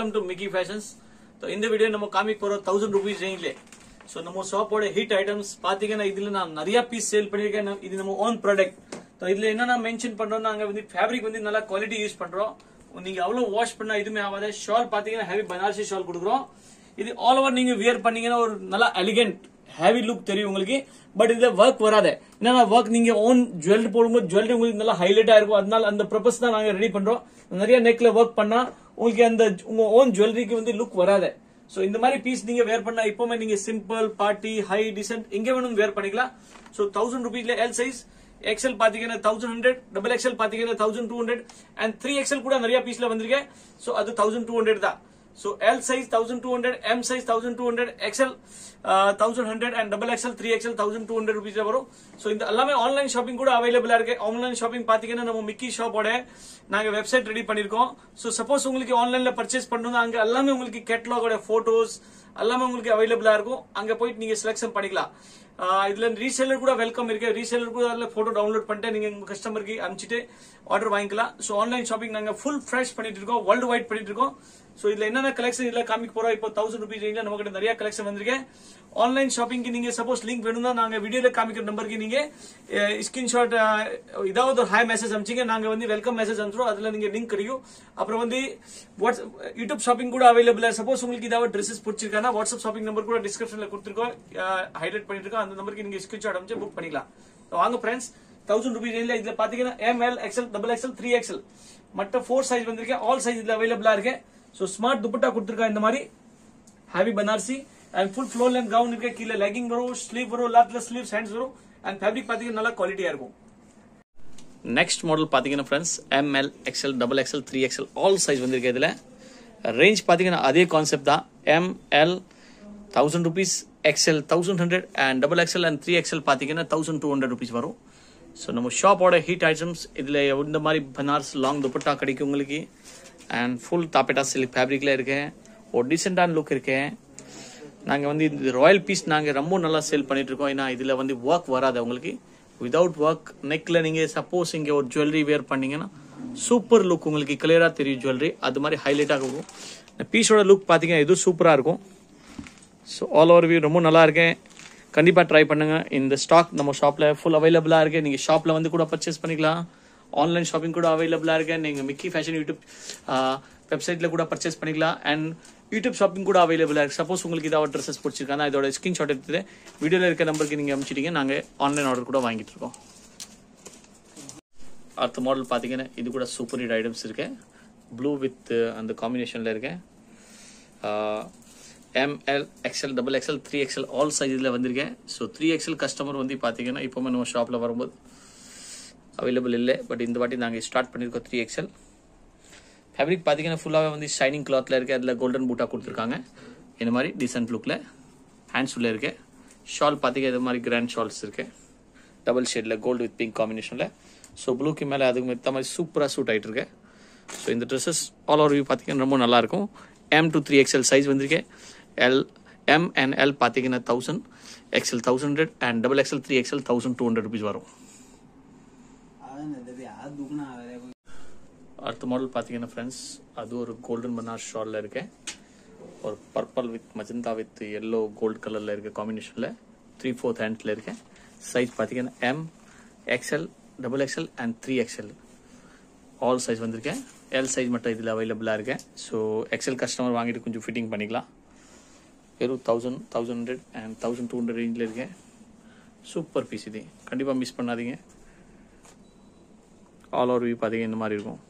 welcome to Mickey fashions இந்த video நம்ம காமிக்க போறோம் தௌசண்ட் ருபீஸ் ரேஞ்சிலே ஸோ நம்ம ஷாப்போட ஹிட் ஐட்டம்ஸ் பாத்தீங்கன்னா இதுல நான் நிறைய பீஸ் சேல் பண்ணிருக்கேன் நம்ம- இது நம்ம ஓன் ப்ராடக்ட் இதுல என்னென்ன மென்ஷன் பண்றோம் நாங்க வந்து ஃபேப்ரிக் வந்து நல்லா குவாலிட்டி யூஸ் பண்றோம் நீங்க அவ்வளவு வாஷ் பண்ணா எதுவுமே ஆகாத ஷால் பாத்தீங்கன்னா ஹெவி பனாரசி ஷால் கொடுக்குறோம் இது ஆல் ஓவர் நீங்க வியர் பண்ணீங்கன்னா ஒரு நல்லா எலிகென்ட் ஹேவி லுக் தெரியும் உங்களுக்கு பட் இதுல ஒர்க் வராது என்னன்னா ஒர்க் நீங்க ஓன் ஜுவல்லரி போடும்போது ஜுவல்லரி உங்களுக்கு நல்லா ஹைலைட்டா இருக்கும் அதனால அந்த பர்பஸ் தான் நாங்க ரெடி பண்றோம் நிறைய நெக்ல ஒர்க் பண்ணா உங்களுக்கு அந்த உங்க ஓன் ஜுவல்லரிக்கு வந்து லுக் வராது சோ இந்த மாதிரி பீஸ் நீங்க வேர் பண்ணா இப்பவுமே நீங்க சிம்பிள் பார்ட்டி ஹை டிசென்ட் எங்க வேணும் வேர் பண்ணிக்கலாம் சோ தௌசண்ட் ருபீஸ்ல எல் சைஸ் எக்ஸல் பாத்தீங்கன்னா தௌசண்ட் ஹண்ட்ரட் டபுள் எக்ஸல் பாத்தீங்கன்னா thousand two hundred and three XL கூட நிறைய பீஸ்ல வந்திருக்கேன் சோ அது தௌசண்ட் டூ ஹண்ட்ரட் தான் so L size thousand two hundred M size thousand two hundred XL thousand hundred and double XL three XL thousand two hundred rupees வரும் so இந்த எல்லாமே online shopping கூட அவைலபிளா இருக்கு ஆன்லைன் ஷாப்பிங் பாத்தீங்கன்னா நம்ம Mickey ஷாப்போட நாங்க வெப்சைட் ரெடி பண்ணிருக்கோம் சோ சப்போஸ் உங்களுக்கு ஆன்லைன்ல பர்ச்சேஸ் பண்ணணும் அங்க எல்லாமே உங்களுக்கு கேட்டலாகோட போட்டோஸ் எல்லாமே உங்களுக்கு அவைலபிளா இருக்கும் அங்க போயிட்டு நீங்க செலக்ஷன் பண்ணிக்கலாம் ஆஹ் இதுல ரீசேலர் கூட வெல்கம் இருக்கு ரீசேலர் கூட அதுல போட்டோ டவுன்லோட் பண்ணிட்டு நீங்க உங்க கஸ்டமருக்கு அனுப்பிச்சிட்டு ஆர்டர் வாங்கிக்கலாம் சோ ஆன்லைன் ஷாப்பிங் நாங்க ஃபுல் ஃப்ரெஷ் பண்ணிட்டு இருக்கோம் வேர்ல்டு வைட் பண்ணிட்டு இருக்கோம் சோ இதுல என்னென்ன கலெக்ஷன் இதுல காமிக்க போறோம் இப்போ தௌசண்ட் ருபீஸ் ரேஞ்சில் நம்ம கிட்ட நிறைய கலெக்ஷன் வந்திருக்கு ஆன்லைன் ஷாப்பிங்க்கு நீங்க சப்போஸ் லிங்க் வேணும்னா நாங்க வீடியோல காமிக்கிற நம்பருக்கு நீங்க ஸ்கிரீன்ஷாட் ஏதாவது ஒரு ஹாய் மெசேஜ் அனுப்பிச்சிங்க நாங்க வந்து வெல்கம் மெசேஜ் அனுப்பிச்சிடும் அதுல நீங்க லிங்க் கிடைக்கும் அப்புறம் வந்து வாட்ஸ் யூடியூப் ஷாப்பிங் கூட அவைலபிள் சப்போஸ் உங்களுக்கு ஏதாவது ட்ரெஸ்ஸஸ் பிடிச்சிருக்கானா வாட்ஸ்அப் ஷாப்பிங் நம்பர் கூட டிஸ்கிரிப்ஷன்ல கொடுத்துருக்கோம் ஹைலைட் பண்ணிட்டு இருக்கோம் அந்த நம்பருக்கு நீங்க ஸ்கிரீன்ஷாட் அனுப்பிச்சு புக் பண்ணிக்கலாம் வாங்க ஃப்ரெண்ட்ஸ் தௌசண்ட் ருபீஸ் ரேஞ்சில் இதுல பாத்தீங்கன்னா M L XL double XL three XL மற்ற ஃபோர் சைஸ் வந்திருக்கேன் ஆல் சைஸ் இதுல அவைலபிளா இருக்கு ஸோ ஸ்மார்ட் துப்பட்டா கொடுத்துருக்கா இந்த மாதிரி heavy Banarasi and full floor length gown இருக்கு கீழே லெகிங் வரும் ஸ்லீவ் வரும் லாட்ல ஸ்லீவ்ஸ் ஹேண்ட்ஸ் வரும் அண்ட் ஃபேப்ரிக் பாத்தீங்கன்னா நல்லா குவாலிட்டியா இருக்கும் நெக்ஸ்ட் மாடல் பாத்தீங்கன்னா friends M L XL double XL three XL all size வந்திருக்கு இதுல ரேஞ்ச் பாத்தீங்கன்னா அதே கான்செப்ட் தான் M L thousand rupees XL thousand hundred and double XL and three XL பாத்தீங்கன்னா தௌசண்ட் டூ ஹண்ட்ரட் ருபீஸ் வரும் ஸோ நம்ம ஷாப்போட ஹீட் ஐட்டம்ஸ் இதில் இந்த மாதிரி பனாரஸ் லாங் துப்பட்டா கிடைக்கும் உங்களுக்கு அண்ட் ஃபுல் தாப்பேட்டா சில்க் ஃபேப்ரிக்ல இருக்கு ஒரு டீசெண்டான லுக் இருக்கு நாங்கள் வந்து இந்த ராயல் பீஸ் நாங்கள் ரொம்ப நல்லா சேல் பண்ணிட்டு இருக்கோம் ஏன்னா இதில் வந்து ஒர்க் வராது உங்களுக்கு விதவுட் ஒர்க் நெக்ல நீங்கள் சப்போஸ் இங்கே ஒரு ஜுவல்லரி வேர் பண்ணீங்கன்னா சூப்பர் லுக் உங்களுக்கு கிளியராக தெரியும் ஜுவல்லரி அது மாதிரி ஹைலைட்டாக இருக்கும் இந்த பீஸோட லுக் பார்த்தீங்கன்னா இதுவும் சூப்பராக இருக்கும் ஸோ ஆல் ஓவர் வியூ ரொம்ப நல்லா இருக்கேன் கண்டிப்பாக ட்ரை பண்ணுங்க இந்த ஸ்டாக் நம்ம ஷாப்பில் ஃபுல் அவைலபிளாக இருக்கு நீங்கள் ஷாப்பில் வந்து கூட பர்ச்சேஸ் பண்ணிக்கலாம் ஆன்லைன் ஷாப்பிங் கூட அவைலபிளாக இருக்கு நீங்கள் மிக்கி ஃபேஷன் யூடியூப் வெப்சைட்டில் கூட பர்ச்சேஸ் பண்ணிக்கலாம் அண்ட் யூடியூப் ஷாப்பிங் கூட அவைலபிளாக இருக்கு சப்போஸ் உங்களுக்கு ஏதாவது ட்ரெஸ்ஸஸ் பிடிச்சிருக்கானா இதோட ஸ்க்ரீன்ஷாட் எடுத்துட்டு வீடியோவில் இருக்க நம்பருக்கு நீங்கள் அனுப்பிச்சிட்டீங்க நாங்கள் ஆன்லைன் ஆர்டர் கூட வாங்கிட்டு இருக்கோம் அடுத்த மாடல் பார்த்தீங்கன்னா இது கூட சூப்பர் ஹிட் ஐட்டம்ஸ் இருக்கு ப்ளூ வித் அந்த காம்பினேஷனில் இருக்கு M L XL double XL three XL all சைஸில் வந்திருக்கேன் ஸோ த்ரீ எக்ஸ்எல் கஸ்டமர் வந்து பார்த்தீங்கன்னா இப்போவுமே நம்ம ஷாப்பில் வரும்போது அவைலபிள் இல்லை பட் இந்த வாட்டி நாங்கள் ஸ்டார்ட் பண்ணியிருக்கோம் த்ரீ எக்ஸ்எல் ஃபேப்ரிக் பார்த்தீங்கன்னா ஃபுல்லாகவே வந்து ஷைனிங் கிளாத்தில் இருக்குது அதில் கோல்டன் பூட்டா கொடுத்துருக்காங்க இந்த மாதிரி டீசென்ட் லுக்கில் ஹேண்ட்ஸ் உள்ள இருக்கு ஷால் பார்த்தீங்கன்னா இது மாதிரி கிராண்ட் ஷால்ஸ் இருக்கு டபுள் ஷேடில் கோல்டு வித் பிங்க் காம்பினேஷனில் ஸோ ப்ளூக்கு மேலே அதுக்கு ஏற்ற மாதிரி சூப்பராக சூட் ஆகிட்டு இருக்கு ஸோ இந்த ட்ரெஸ்ஸஸ் ஆல் ஓவர் வியூ பார்த்தீங்கன்னா ரொம்ப நல்லாயிருக்கும் M to three XL size வந்திருக்கு எல் எம் அண்ட் எல் பார்த்தீங்கன்னா thousand XL thousand hundred and double XL three XL thousand two hundred rupees வரும் அடுத்த மாடல் பார்த்தீங்கன்னா ஃப்ரெண்ட்ஸ் அது ஒரு கோல்டன் பனார் ஷாலில் இருக்கு ஒரு purple with magenta with yellow gold கலரில் இருக்க காம்பினேஷனில் த்ரீ ஃபோர்த் ஹேண்ட்ஸில் இருக்கு சைஸ் பார்த்தீங்கன்னா M XL double XL and three XL all size வந்திருக்கேன் எல் சைஸ் மட்டும் இதில் அவைலபிளாக இருக்கேன் ஸோ எக்ஸ்எல் கஸ்டமர் வாங்கிட்டு கொஞ்சம் ஃபிட்டிங் பண்ணிக்கலாம் வெறும் thousand thousand hundred and thousand two hundred ரேஞ்சில் இருக்கேன் சூப்பர் பீஸ் இது கண்டிப்பாக மிஸ் பண்ணாதீங்க ஆல் ஓவர் வியூ பார்த்தீங்க இந்த மாதிரி இருக்கும்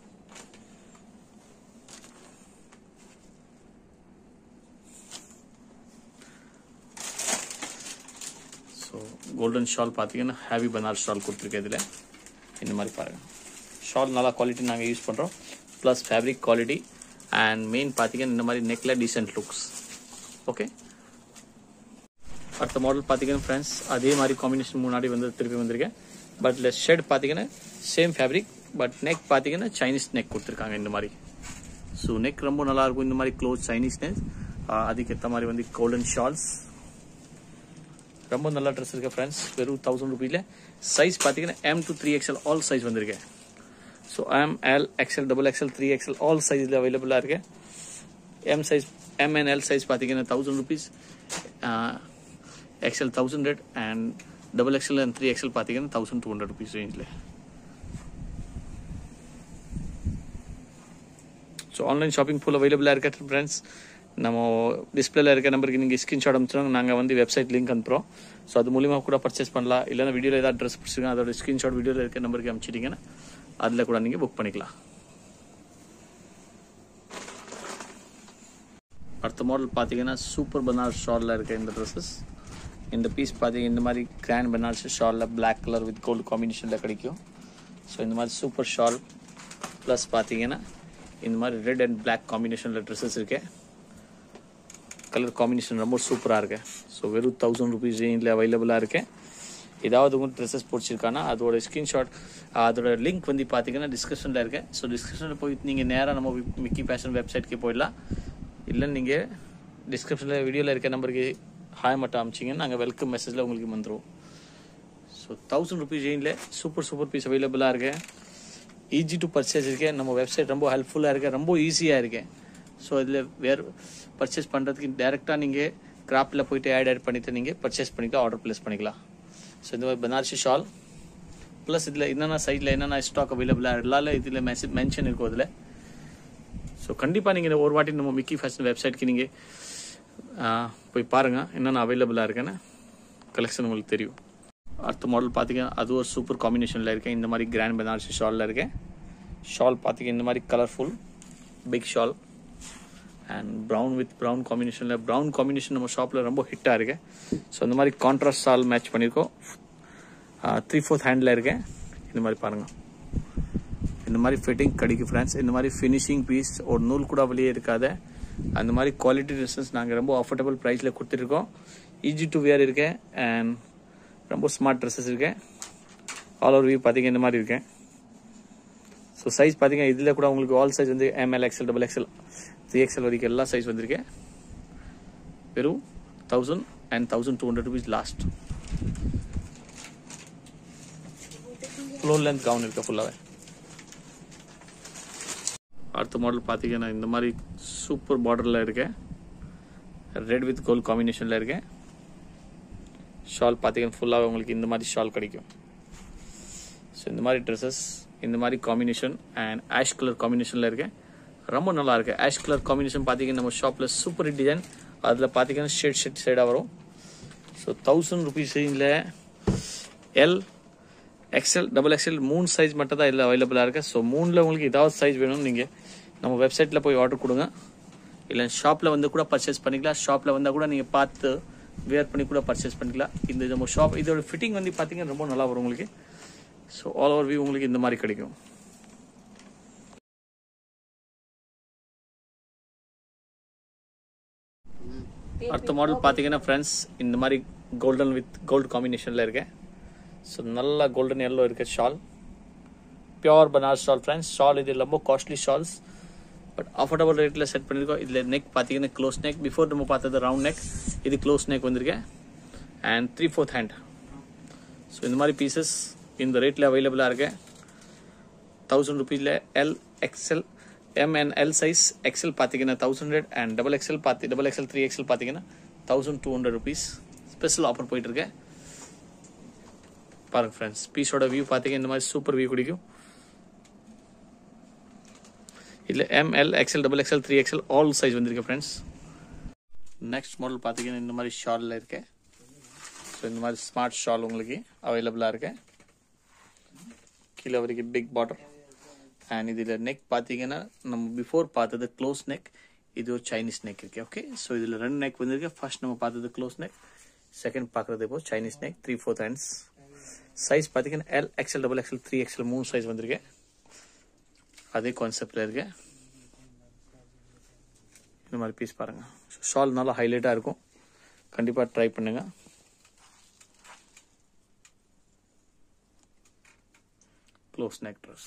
ஸோ கோல்டன் ஷால் பார்த்தீங்கன்னா ஹேவி பனார் ஷால் கொடுத்துருக்கேன் இதில் இந்த மாதிரி பாருங்கள் ஷால் நல்லா குவாலிட்டி நாங்கள் யூஸ் பண்ணுறோம் plus fabric quality and main பார்த்தீங்கன்னா இந்த மாதிரி நெக்கில் டீசென்ட் லுக்ஸ் ஓகே அடுத்த மாடல் பார்த்தீங்கன்னா ஃப்ரெண்ட்ஸ் அதே மாதிரி காம்பினேஷன் முன்னாடி வந்து திருப்பி வந்திருக்கேன் பட் ஷெட் பார்த்தீங்கன்னா சேம் ஃபேப்ரிக் பட் நெக் பார்த்தீங்கன்னா சைனீஸ் நெக் கொடுத்துருக்காங்க இந்த மாதிரி ஸோ நெக் ரொம்ப நல்லா இருக்கும் இந்த மாதிரி க்ளோஸ் சைனீஸ் நெக் அதுக்கேற்ற மாதிரி வந்து கோல்டன் ஷால்ஸ் ரொம்ப நல்ல ட்ரெஸ் இருக்கு ஃப்ரெண்ட்ஸ் வெறும் தௌசண்ட் ருபீல சைஸ் பார்த்தீங்கன்னா M to three XL all size வந்திருக்கேன் so M L XL double XL three XL all சைஸில் அவைலபிளாக இருக்கு M size M and L size பார்த்தீங்கன்னா thousand rupees XL thousand hundred and double XL and three XL பார்த்தீங்கன்னா thousand two hundred rupees ரேஞ்சில் so online shopping full அவைலபிளாக இருக்க friends நம்ம டிஸ்பிளேல இருக்க நம்பருக்கு நீங்கள் ஸ்கிரீன்ஷாட் அனுப்பிச்சிடும் நாங்கள் வந்து வெப்சைட் லிங்க் அனுப்புகிறோம் ஸோ அது மூலிமா கூட பர்ச்சேஸ் பண்ணலாம் இல்லைன்னா வீடியோவில் ஏதாவது ட்ரெஸ் பிடிச்சிருக்கோம் அதோட ஸ்க்ரீன்ஷாட் வீடியோவில் இருக்க நம்பருக்கு அனுப்பிச்சிட்டிங்கன்னா அதில் கூட நீங்கள் புக் பண்ணிக்கலாம் அடுத்த மாடல் பார்த்தீங்கன்னா சூப்பர் பனாரஸ் ஷாலில் இருக்க இந்த ட்ரெஸ்ஸஸ் இந்த பீஸ் பார்த்தீங்க இந்த மாதிரி கிராண்ட் பனாரஸ் ஷாலில் பிளாக் கலர் வித் கோல்டு காம்பினேஷனில் கிடைக்கும் ஸோ இந்த மாதிரி சூப்பர் ஷால் ப்ளஸ் பார்த்தீங்கன்னா இந்த மாதிரி ரெட் அண்ட் பிளாக் காம்பினேஷனில் ட்ரெஸ்ஸஸ் இருக்கு கலர் காம்பினேஷன் ரொம்ப சூப்பராக இருக்கு ஸோ வெறும் தௌசண்ட் ருபீஸ் ரேஞ்சில் அவைலபிளாக இருக்கு ஏதாவது உங்களுக்கு ட்ரெஸ்ஸஸ் பிடிச்சிருக்கானா அதோட ஸ்க்ரீன்ஷாட் அதோட லிங்க் வந்து பார்த்தீங்கன்னா டிஸ்கிரிப்ஷனில் இருக்கு ஸோ டிஸ்கிரிப்ஷனில் போய் நீங்கள் நேராக நம்ம மிக்கி ஃபேஷன் வெப்சைட்க்கு போயிடலாம் இல்லை நீங்கள் டிஸ்கிரிப்ஷனில் வீடியோவில் இருக்க நம்பருக்கு ஹாய் மட்டும் அமிச்சிங்கன்னா நாங்கள் வெல்கம் மெசேஜில் உங்களுக்கு வந்துடுவோம் ஸோ தௌசண்ட் ருபீஸ் ரேஞ்சில் சூப்பர் சூப்பர் பீஸ் அவைலபிளாக இருக்கு ஈஸி டு பர்ச்சேஸ் இருக்கு நம்ம வெப்சைட் ரொம்ப ஹெல்ப்ஃபுல்லாக இருக்கு ரொம்ப ஈஸியாக இருக்கு ஸோ இதில் வேறு பர்ச்சேஸ் பண்ணுறதுக்கு டேரெக்டாக நீங்கள் கிராப்பில் போயிட்டு ஆட் ஆட் பண்ணிட்டு நீங்கள் பர்ச்சேஸ் பண்ணிக்கலாம் ஆர்டர் ப்ளேஸ் பண்ணிக்கலாம் ஸோ இந்த மாதிரி பனாரசி ஷால் ப்ளஸ் இதில் என்னென்ன சைடில் என்னென்ன ஸ்டாக் அவைலபிளாக எல்லாமே இதில் மெசேஜ் மென்ஷன் இருக்கும் அதில் ஸோ கண்டிப்பாக நீங்கள் ஒரு வாட்டி நம்ம மிக்கி ஃபேஷன் வெப்சைட்க்கு நீங்கள் போய் பாருங்கள் என்னென்ன அவைலபிளாக இருக்குன்னு கலெக்ஷன் உங்களுக்கு தெரியும் அடுத்த மாடல் பார்த்தீங்கன்னா அது ஒரு சூப்பர் காம்பினேஷனில் இருக்கேன் இந்த மாதிரி கிராண்ட் பனாரசி ஷாலில் இருக்கேன் ஷால் பார்த்தீங்க இந்த மாதிரி colourful big shawl and brown with brown காம்பினேஷனில் ப்ரௌன் காம்பினேஷன் நம்ம ஷாப்பில் ரொம்ப ஹிட்டாக இருக்கு ஸோ இந்த மாதிரி கான்ட்ராஸ்ட் ஷால் மேட்ச் பண்ணியிருக்கோம் த்ரீ ஃபோர்த் ஹேண்டில் இருக்கேன் இந்த மாதிரி பாருங்கள் இந்த மாதிரி ஃபிட்டிங் கிடைக்கும் ஃப்ரெண்ட்ஸ் இந்த மாதிரி ஃபினிஷிங் பீஸ் ஒரு நூல் கூட வெளியே இருக்காத அந்த மாதிரி குவாலிட்டி ட்ரெஸ்ஸஸ் நாங்கள் ரொம்ப அஃபோர்டபுள் ப்ரைஸில் கொடுத்துருக்கோம் ஈஸி டு வியர் இருக்கேன் அண்ட் ரொம்ப ஸ்மார்ட் ட்ரெஸ்ஸஸ் இருக்கேன் ஆல் ஓவர் வியூ பார்த்தீங்க இந்த மாதிரி இருக்கேன் ஸோ சைஸ் பார்த்தீங்க இதில் கூட உங்களுக்கு ஆல் சைஸ் வந்து M L XL double XL three XL வரைக்கும் எல்லா சைஸ் வந்திருக்கேன் வெறும் thousand and thousand two hundred rupees last floor length gown இருக்கு ஃபுல்லாகவே அடுத்த மாடல் பார்த்தீங்கன்னா இந்த மாதிரி சூப்பர் பார்டரில் இருக்கேன் ரெட் வித் கோல்ட் காம்பினேஷனில் இருக்கேன் ஷால் பார்த்தீங்கன்னா ஃபுல்லாக உங்களுக்கு இந்த மாதிரி ஷால் கிடைக்கும் ஸோ இந்த மாதிரி ட்ரெஸ்ஸஸ் இந்த மாதிரி காம்பினேஷன் அண்ட் ஆஷ் கலர் காம்பினேஷனில் இருக்கேன் ரொம்ப நல்லா இருக்கு ஆஷ் கலர் காம்பினேஷன் பார்த்தீங்கன்னா நம்ம ஷாப்பில் சூப்பர் டிசைன் அதில் பார்த்தீங்கன்னா ஷேட் ஷேட் ஷேடாக வரும் ஸோ தௌசண்ட் ருபீஸ் ரேஞ்சில் எல் எக்ஸ்எல் டபுள் எக்ஸ்எல் மூணு சைஸ் மட்டும் தான் இதில் அவைலபிளாக இருக்குது ஸோ மூணில் உங்களுக்கு ஏதாவது சைஸ் வேணும்னு நீங்கள் நம்ம வெப்சைட்டில் போய் ஆர்டர் கொடுங்க இல்லை ஷாப்பில் வந்து கூட பர்ச்சேஸ் பண்ணிக்கலாம் ஷாப்பில் வந்தால் கூட நீங்கள் பார்த்து வேர் பண்ணி கூட பர்ச்சேஸ் பண்ணிக்கலாம் இந்த நம்ம ஷாப் இதோட ஃபிட்டிங் வந்து பார்த்தீங்கன்னா ரொம்ப நல்லா வரும் உங்களுக்கு ஸோ ஆல் ஓவர் வியூ உங்களுக்கு இந்த மாதிரி கிடைக்கும் அடுத்த மாடல் பார்த்தீங்கன்னா ஃப்ரெண்ட்ஸ் இந்த மாதிரி கோல்டன் வித் கோல்டு காம்பினேஷனில் இருக்கேன் ஸோ நல்லா கோல்டன் எல்லோ இருக்க shawl pure Banaras shawl friends shawl இது ரொம்ப காஸ்ட்லி ஷால்ஸ் பட் அஃபோர்டபுள் ரேட்டில் செட் பண்ணியிருக்கோம் இதில் நெக் பார்த்தீங்கன்னா க்ளோஸ் நெக் பிஃபோர் நம்ம பார்த்தது ரவுண்ட் நெக் இது க்ளோஸ் நெக் வந்திருக்கேன் and three fourth hand so இந்த மாதிரி பீசஸ் இந்த ரேட்டில் அவைலபிளாக இருக்கு தௌசண்ட் ருபீஸில் L XL M and L size XL பார்த்தீங்கன்னா thousand hundred and double XL பார்த்து டபுள் எக்ஸ்எல் த்ரீ எக்ஸ்எல் பார்த்தீங்கன்னா thousand two hundred rupees special offer போயிட்டு இருக்கேன் பாருங்க ஃப்ரெண்ட்ஸ் பீஸோட வியூ பார்த்தீங்க இந்த மாதிரி சூப்பர் வியூ கிடைக்கும் இதில் M L XL double XL three XL all size வந்திருக்கு ஃப்ரெண்ட்ஸ் நெக்ஸ்ட் மாடல் பார்த்தீங்கன்னா இந்த மாதிரி ஷாலில் இருக்கேன் ஸோ இந்த மாதிரி ஸ்மார்ட் ஷால் உங்களுக்கு அவைலபிளாக இருக்கு கீழே வரைக்கும் பிக் பார்டர் அண்ட் இதில் நெக் பார்த்தீங்கன்னா நம்ம பிஃபோர் பார்த்தது க்ளோஸ் நெக் இது ஒரு சைனீஸ் நெக் இருக்கு ஓகே ஸோ இதில் ரெண்டு நெக் வந்திருக்கு ஃபர்ஸ்ட் நம்ம பார்த்தது க்ளோஸ் நெக் செகண்ட் பார்க்குறது இப்போ Chinese neck three fourth hands size பார்த்தீங்கன்னா L XL double XL three XL மூணு சைஸ் வந்திருக்கு அதே கான்செப்டில் இருக்கு இந்த மாதிரி பீஸ் பாருங்க ஷால் நல்லா ஹைலைட்டாக இருக்கும் கண்டிப்பாக ட்ரை பண்ணுங்க க்ளோஸ் நெக் ட்ரெஸ்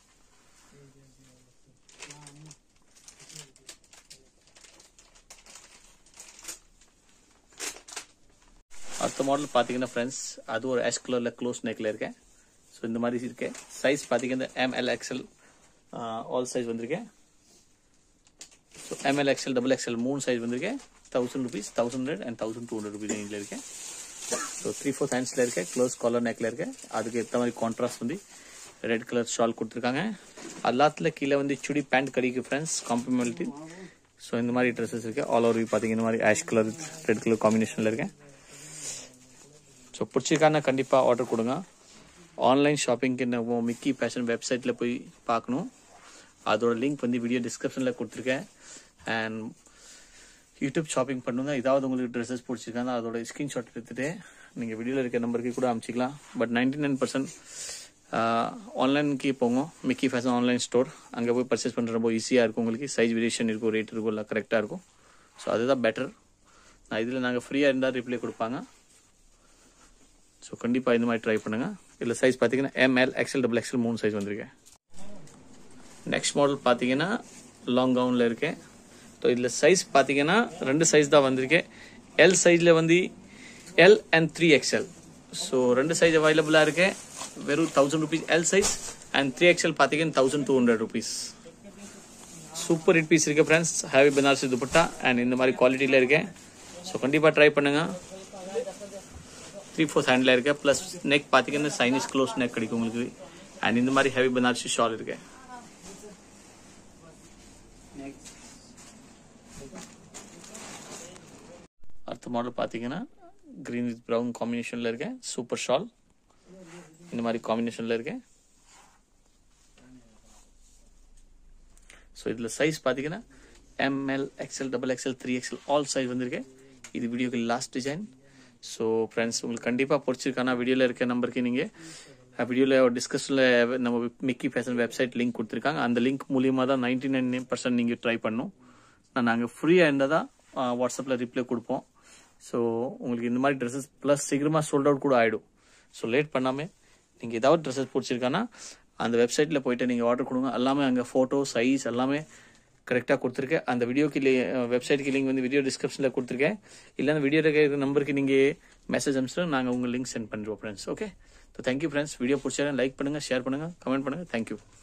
அடுத்த மாடல் பார்த்தீங்கன்னா ஃப்ரெண்ட்ஸ் அது ஒரு எஸ் கலரில் க்ளோஸ் நெக்கில் இருக்கேன் ஸோ இந்த மாதிரி இருக்கேன் சைஸ் பார்த்தீங்கன்னா எம்எல் எக்ஸ்எல் ஆல் சைஸ் வந்திருக்கேன் so M L XL double XL மூணு சைஸ் வந்திருக்கேன் thousand rupees thousand hundred and thousand two hundred rupees ரேஞ்சில் இருக்கேன் ஸோ த்ரீ ஃபோர் ஹேண்ட்ஸில் இருக்கேன் க்ளோஸ் காலர் நெக்கில் இருக்கேன் அதுக்கு ஏற்ற மாதிரி கான்ட்ராஸ்ட் வந்து ரெட் கலர் ஷால் கொடுத்துருக்காங்க எல்லாத்துல கீழே வந்து சுடி பேண்ட் கிடைக்கும் ஃப்ரெண்ட்ஸ் காம்ப்ளிமெண்ட்ரி ஸோ இந்த மாதிரி ட்ரெஸ்ஸஸ் இருக்கு ஆல் ஓவர் பார்த்தீங்க இந்த மாதிரி ஆஷ் கலர் ரெட் கலர் காம்பினேஷனில் இருக்கேன் ஸோ பிடிச்சிருக்கானா கண்டிப்பாக ஆர்டர் கொடுங்க ஆன்லைன் ஷாப்பிங்க்கு நம்ம மிக்கி ஃபேஷன் வெப்சைட்டில் போய் பார்க்கணும் அதோட லிங்க் வந்து வீடியோ டிஸ்கிரிப்ஷனில் கொடுத்துருக்கேன் அண்ட் யூடியூப் ஷாப்பிங் பண்ணுங்க ஏதாவது உங்களுக்கு ட்ரெஸ்ஸஸ் பிடிச்சிருக்காங்க அதோட ஸ்க்ரீன்ஷாட் எடுத்துட்டு நீங்கள் வீடியோவில் இருக்க நம்பருக்கு கூட அனுப்பிச்சிக்கலாம் பட் நைன்டி நைன் பர்சன்ட் ஆன்லைனுக்கு போங்க மிக்கி ஃபேஷன் ஆன்லைன் ஸ்டோர் அங்கே போய் பர்ச்சேஸ் பண்ணுற ரொம்ப ஈஸியாக இருக்கும் உங்களுக்கு சைஸ் வேரியேஷன் இருக்கும் ரேட் இருக்கும் எல்லாம் கரெக்டாக இருக்கும் ஸோ அதுதான் பெட்டர் நான் இதில் நாங்கள் ஃப்ரீயாக இருந்தால் ரிப்ளை கொடுப்பாங்க ஸோ கண்டிப்பாக இந்த மாதிரி ட்ரை பண்ணுங்கள் இதில் சைஸ் பார்த்தீங்கன்னா எம்எல் எக்ஸ்எல் டபுள் எக்ஸ்எல் மூணு சைஸ் வந்திருக்கேன் நெக்ஸ்ட் மாடல் பார்த்தீங்கன்னா லாங் கவுனில் இருக்கேன் ஸோ இதில் சைஸ் பார்த்தீங்கன்னா ரெண்டு சைஸ் தான் வந்திருக்கேன் எல் சைஸில் வந்து L and three XL so ரெண்டு சைஸ் அவைலபிளாக இருக்கேன் வெறும் thousand rupees L size and three XL பார்த்தீங்கன்னா thousand two hundred rupees super hit piece இருக்கு friends heavy Banarasi dupatta and இந்த மாதிரி குவாலிட்டியில் இருக்கேன் ஸோ கண்டிப்பாக ட்ரை பண்ணுங்க த்ரீ ஃபோர்த் ஹேண்டில் இருக்கு ப்ளஸ் நெக் பார்த்தீங்கன்னா சைனீஸ் க்ளோஸ் நெக் கிடைக்கும் உங்களுக்கு அண்ட் இந்த மாதிரி ஹெவி பனாரசி ஷால் இருக்கு அடுத்த மாடல் பார்த்தீங்கன்னா கிரீன் வித் ப்ரௌன் காம்பினேஷனில் இருக்கேன் சூப்பர் ஷால் இந்த மாதிரி காம்பினேஷனில் இருக்கேன் ஸோ இதில் சைஸ் பார்த்தீங்கன்னா M L XL double XL three XL all size வந்திருக்கேன் இது வீடியோக்கு லாஸ்ட் டிசைன் ஸோ ஃப்ரெண்ட்ஸ் உங்களுக்கு கண்டிப்பாக பிடிச்சிருக்கானா வீடியோவில் இருக்க நம்பருக்கு நீங்கள் வீடியோவில் டிஸ்கஷனில் நம்ம மிக்கி ஃபேஷன் வெப்சைட் லிங்க் கொடுத்துருக்காங்க அந்த லிங்க் மூலியமாக தான் நைன்டி நைன் பர்சன்ட் நீங்கள் ட்ரை பண்ணும் நான் நாங்கள் ஃப்ரீயாக இருந்தால் தான் வாட்ஸ்அப்பில் ரிப்ளை கொடுப்போம் ஸோ உங்களுக்கு இந்த மாதிரி ட்ரெஸ்ஸஸ் ப்ளஸ் சீக்கிரமாக சோல்ட் அவுட் கூட ஆகிடும் ஸோ லேட் பண்ணாமல் நீங்கள் ஏதாவது ட்ரெஸ்ஸஸ் பிடிச்சிருக்கானா அந்த வெப்சைட்டில் போயிட்டு நீங்கள் ஆர்டர் கொடுங்க எல்லாமே அங்கே ஃபோட்டோ சைஸ் எல்லாமே கரெக்டாக கொடுத்துருக்கேன் அந்த வீடியோக்கு வெப்சைட்டுக்கு லிங்க் வந்து வீடியோ டிஸ்கிரிப்ஷனில் கொடுத்துருக்கேன் இல்லைன்னா வீடியோ இருக்கிற நம்பருக்கு நீங்கள் மெசேஜ் அனுப்பிச்சு நாங்கள் உங்கள் லிங்க் சென்ட் பண்ணுறோம் friends okay so thank you friends video பிடிச்சா லைக் பண்ணுங்கள் ஷேர் பண்ணுங்கள் கமெண்ட் பண்ணுங்கள் தேங்க்யூ